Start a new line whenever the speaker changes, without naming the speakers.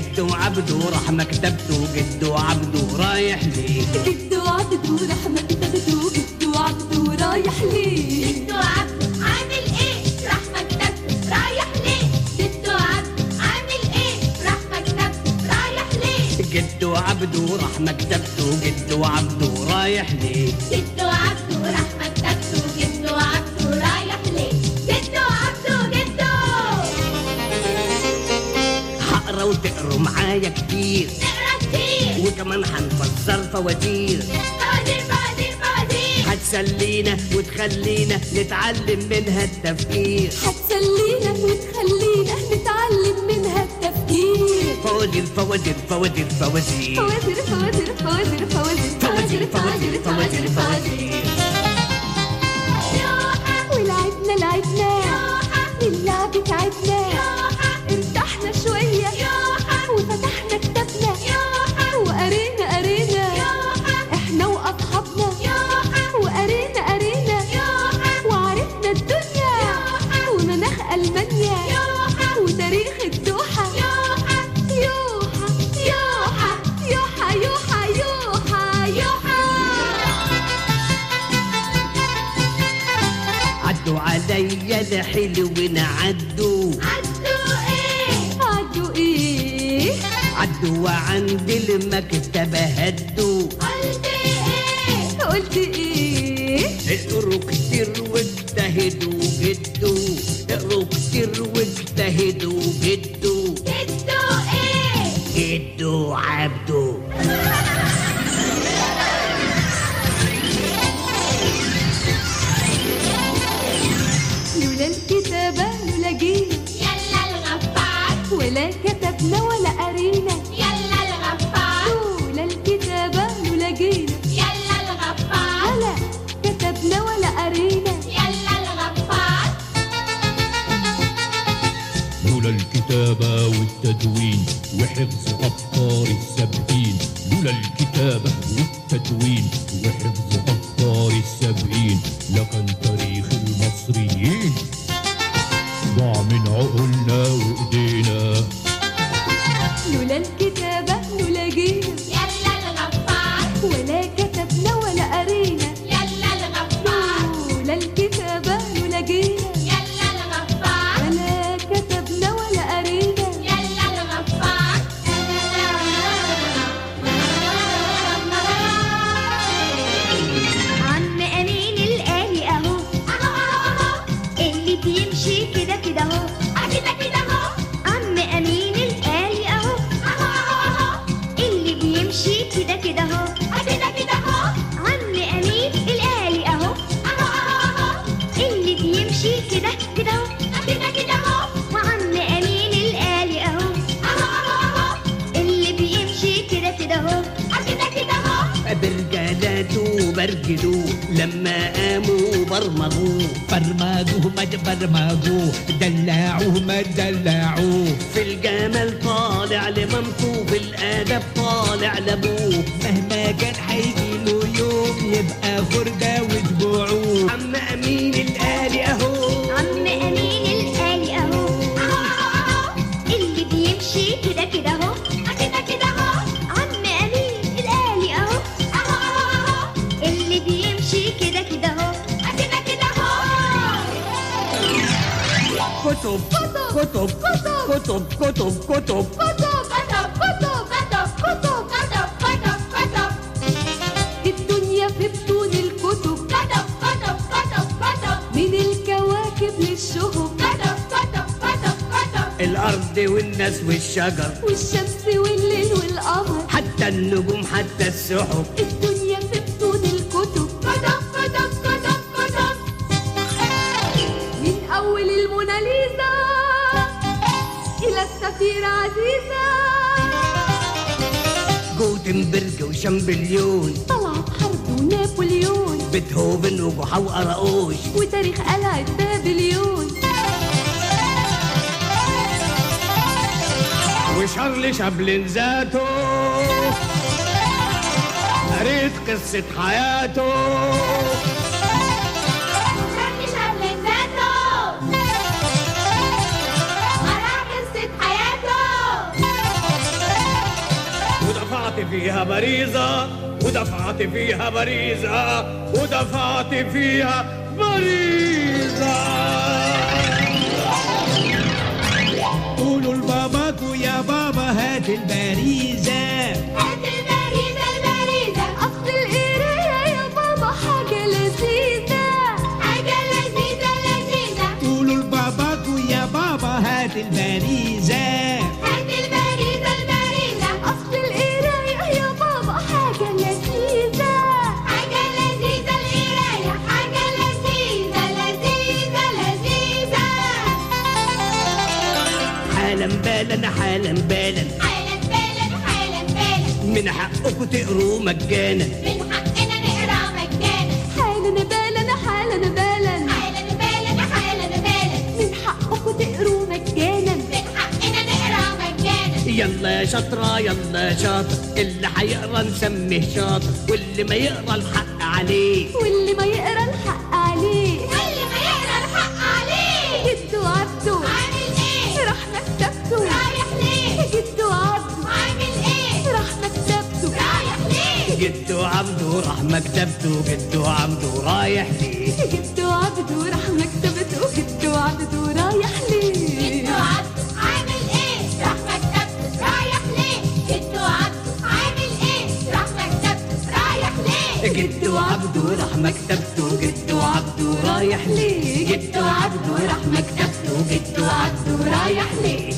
جده عبده راح مكتبته جده عبده رايح ليه
جده عبده راح مكتبته جده عبده رايح ليه
جدو عبده عامل ايه راح مكتبته رايح ليه جدو عبده عامل ايه راح مكتبته رايح ليه
جده عبده راح مكتبته جده عبده رايح ليه
جدو عبده راح مكتبته جدو عبده رايح ليه جدو عبده جدو
هقرا وتقروا معايا كتير
نقرا كتير
وكمان هنفسر فواتير
فوازير فوازير فوازير
هتسلينا وتخلينا نتعلم منها التفكير
هتسلينا وتخلينا نتعلم منها التفكير
فوازير فوازير فوازير فوازير
فوازير فوازير فوازير فوازير
فوازير فوازير فوازير فوازير
يوحى
ولعبنا لعبنا اللعب تعبنا ارتحنا شوية وفتحنا كتابنا وقرينا قرينا احنا واصحابنا وقرينا قرينا وعرفنا الدنيا ومناخ المانيا وتاريخ الدوحة يوحى يوحى يوحى يوحى يوحى يوحى
عدوا عليا الحلوين عدوا
عدوا ايه
عدوا ايه
عدوا وعند المكتبة هدوا
قلت ايه
قلت ايه
اقروا كتير واجتهدوا جدوا اقروا كتير واجتهدوا جدوا
جدو ايه
جدوا عبدوا
لولا الكتابة لولا جينا
يلا الغفار
ولا كتبنا ولا قرينا
يلا الغفار
لولا الكتابة لولا جينا
يلا الغفار
ولا كتبنا ولا قرينا
يلا الغفار
لولا الكتابة والتدوين وحفظ أفكار السابقين لولا الكتابة والتدوين وحفظ أفكار السابقين لكان تاريخ المصريين ضاع من عقولنا وإيدينا
لولا الكتابة لولا جينا
يلا الغفار
ولا كتبنا ولا قرينا
يلا الغفار
لولا الكتابة لولا جينا
يلا الغفار
ولا كتبنا ولا قرينا
يلا الغفار
عم امين الآلي اهو
اهو اهو اهو
اللي بيمشي كده كده اهو
كده كده اهو
عم امين الآلي اهو
اهو اهو اهو
اللي بيمشي كده كده اهو
كده كده اهو
عم امين الآلي اهو
اهو اهو اهو
اللي بيمشي كده كده اهو
كده كده اهو
وعم امين الآلي اهو
اهو اهو اهو
اللي بيمشي كده كده اهو
كده كده اهو
برجالاته برجلوه لما قاموا برمجوه
برمجوه ما برمجوه دلعوه ما دلعوه
في الجمال طالع لمامته في الادب طالع لابوه
مهما كان هيجيله يوم يبقى خردة وتبوعوه
عم امين الالي اهو
عم امين الآلي اهو
اهو اهو اهو
اللي بيمشي كده كده اهو
كده كده اهو
عم امين الآلي اهو
اهو اهو اهو
اللي بيمشي كده كده اهو
كده كده اهو
كتب كتب كتب كتب كتب
كتب كتب كتب كتب كتب كتب كتب كتب
الدنيا في بطون الكتب
كتب كتب كتب كتب
من الكواكب للشهب
كتب كتب كتب كتب
الارض والناس والشجر
والشمس والليل والقمر
حتى النجوم حتى السحب
الدنيا في بطون الكتب
كتب كتب كتب كتب
من أول الموناليزا إلى السفيرة عزيزة
جوتنبرج وشامبليون
طلعت حرب ونابليون
بيتهوفن وجحا وقراقوش
وتاريخ قلعة بابليون
وشارل شابلن ذاته قريت قصة حياته
شرني شبل ذاته قرا قصة حياته
فيها باريزة ودفعت فيها باريزة ودفعت فيها باريزة
قولوا لباباكو يا بابا هات البريزة
هات البريزة البريزة
أصل القراية يا بابا حاجة لذيذة
حاجة لذيذة لذيذة
قولوا لباباكو يا بابا هات البريزة
هات البريزة البريزة
أصل القراية يا بابا حاجة لذيذة
حاجة لذيذة القراية حاجة لذيذة لذيذة لذيذة
حالا بالا حالا بالا
حالا بالا حالا بالا
من حقكم تقروا مجانا
من حقنا نقرا مجانا
حالا بالا حالا بالا
حالا بالا حالا بالا
من حقكم تقروا مجانا
من حقنا نقرا مجانا
يلا يا شاطرة يلا يا شاطر اللي هيقرا نسميه شاطر واللي ما يقرا الحق عليه
واللي ما يقرا الحق عليه
واللي ما يقرا الحق عليه
جدو عبده
عامل ايه
راح مكتبته
رايح ليه
جدو عبده
عامل ايه
راح مكتبته
رايح ليه
جدو عبده راح مكتبته جدو عبده رايح ليه
جدو عبده راح مكتبته جدو عبده رايح ليه
جدو عبده عامل ايه راح مكتبته رايح ليه جدو عبده عامل ايه راح مكتبته رايح ليه
جدو عبده راح مكتبته جدو عبده رايح ليه جدو عبده راح مكتبته جدو عبده رايح ليه